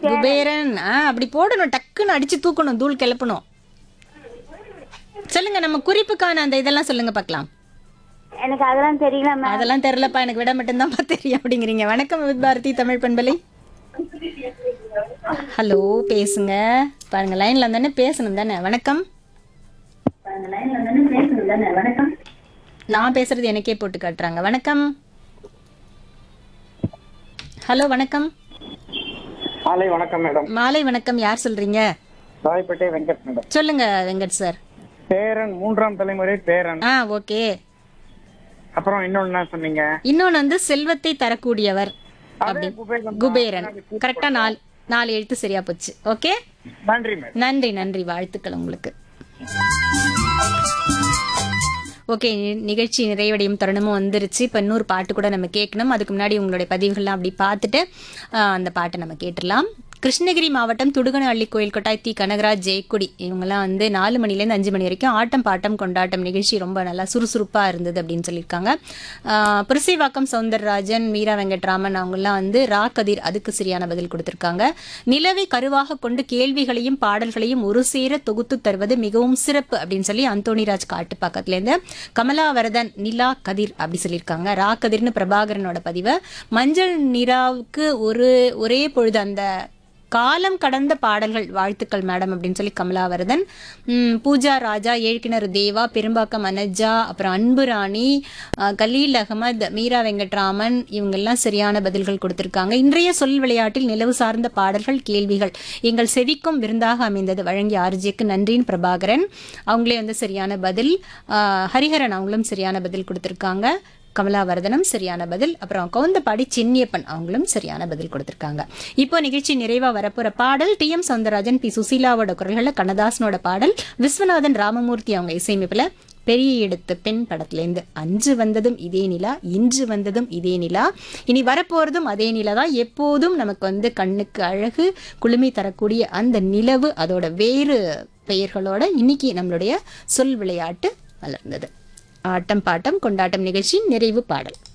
குபேரன் ஆ அப்படி போடணும் டக்குன்னு அடிச்சு தூக்கணும் தூள் கிளப்பணும் சொல்லுங்க நம்ம குறிப்புக்கான அந்த இதெல்லாம் சொல்லுங்க பார்க்கலாம் எனக்கு அதெல்லாம் தெரியல மேம் அதெல்லாம் தெரியலப்பா எனக்கு விட மட்டும்தான்ப்பா தெரியும் அப்படிங்கிறீங்க வணக்கம் வித் பாரதி தமிழ் பண்பலை ஹலோ பேசுங்க பாருங்க லைன்ல தானே பேசணும் தானே வணக்கம் நான் பேசுறது எனக்கே போட்டு காட்டுறாங்க வணக்கம் ஹலோ வணக்கம் மாலை வணக்கம் மேடம் மாலை வணக்கம் யார் சொல்றீங்க ராயப்பேட்டை வெங்கட் மேடம் சொல்லுங்க வெங்கட் சார் பேரன் மூன்றாம் தலைமுறை பேரன் ஆ ஓகே அப்புறம் இன்னொன்னு என்ன சொன்னீங்க இன்னொன்னு வந்து செல்வத்தை தரக்கூடியவர் அப்படி குபேரன் குபேரன் கரெக்டா நாலு நாலு எழுத்து சரியா போச்சு ஓகே நன்றி மேடம் நன்றி நன்றி வாழ்த்துக்கள் உங்களுக்கு ஓகே நிகழ்ச்சி நிறைவடையும் தருணமும் வந்துருச்சு இப்போ இன்னொரு பாட்டு கூட நம்ம கேட்கணும் அதுக்கு முன்னாடி உங்களுடைய பதிவுகள்லாம் அப்படி பார்த்துட்டு ஆ, அந்த பாட்டை நம்ம கேட்டுடலாம் கிருஷ்ணகிரி மாவட்டம் துடுகனஹள்ளி கோயில் கொட்டாய் தி கனகராஜ் ஜெயக்குடி இவங்கெல்லாம் வந்து நாலு மணிலேருந்து அஞ்சு மணி வரைக்கும் ஆட்டம் பாட்டம் கொண்டாட்டம் நிகழ்ச்சி ரொம்ப நல்லா சுறுசுறுப்பாக இருந்தது அப்படின்னு சொல்லியிருக்காங்க ஆ, புரசைவாக்கம் சவுந்தரராஜன் மீரா வெங்கட்ராமன் அவங்கெல்லாம் வந்து ரா கதிர் அதுக்கு சரியான பதில் கொடுத்திருக்காங்க நிலவை கருவாக கொண்டு கேள்விகளையும் பாடல்களையும் ஒரு சேர தொகுத்து தருவது மிகவும் சிறப்பு அப்படின்னு சொல்லி அந்தோணிராஜ் காட்டு பக்கத்துலேருந்து கமலாவரதன் நிலா கதிர் அப்படி சொல்லியிருக்காங்க ரா கதிர்னு பிரபாகரனோட பதிவை மஞ்சள் நிலாவுக்கு ஒரு ஒரே பொழுது அந்த காலம் கடந்த பாடல்கள் வாழ்த்துக்கள் மேடம் அப்படின்னு சொல்லி கமலாவரதன் ம், பூஜா ராஜா ஏழ்கிணறு தேவா பெரும்பாக்கம் அனஜா அப்புறம் அன்பு ராணி அஹ், கலீல் அகமது மீரா வெங்கட்ராமன் இவங்கெல்லாம் சரியான பதில்கள் கொடுத்திருக்காங்க இன்றைய சொல் விளையாட்டில் நிலவு சார்ந்த பாடல்கள் கேள்விகள் எங்கள் செவிக்கும் விருந்தாக அமைந்தது வழங்கிய ஆர்ஜிக்கு நன்றின்னு பிரபாகரன் அவங்களே வந்து சரியான பதில் அஹ், ஹரிஹரன் அவங்களும் சரியான பதில் கொடுத்திருக்காங்க கமலாவர்தனம் சரியான பதில் அப்புறம் கவுந்தப்பாடி சின்னியப்பன் அவங்களும் சரியான பதில் கொடுத்திருக்காங்க இப்போ நிகழ்ச்சி நிறைவா வரப்போற பாடல் டி எம் சவுந்தரராஜன் பி சுசீலாவோட குரல்கள்ல கண்ணதாசனோட பாடல் விஸ்வநாதன் ராமமூர்த்தி அவங்க இசையமைப்புல பெரிய எடுத்த பெண் படத்துலேருந்து அன்று வந்ததும் இதே நிலா இன்று வந்ததும் இதே நிலா இனி வரப்போறதும் அதே நிலா தான் எப்போதும் நமக்கு வந்து கண்ணுக்கு அழகு குளுமை தரக்கூடிய அந்த நிலவு அதோட வேறு பெயர்களோட இன்னைக்கு நம்மளுடைய சொல் விளையாட்டு மலர்ந்தது ஆட்டம் பாட்டம் கொண்டாட்டம் நிகழ்ச்சியின் நிறைவு பாடல்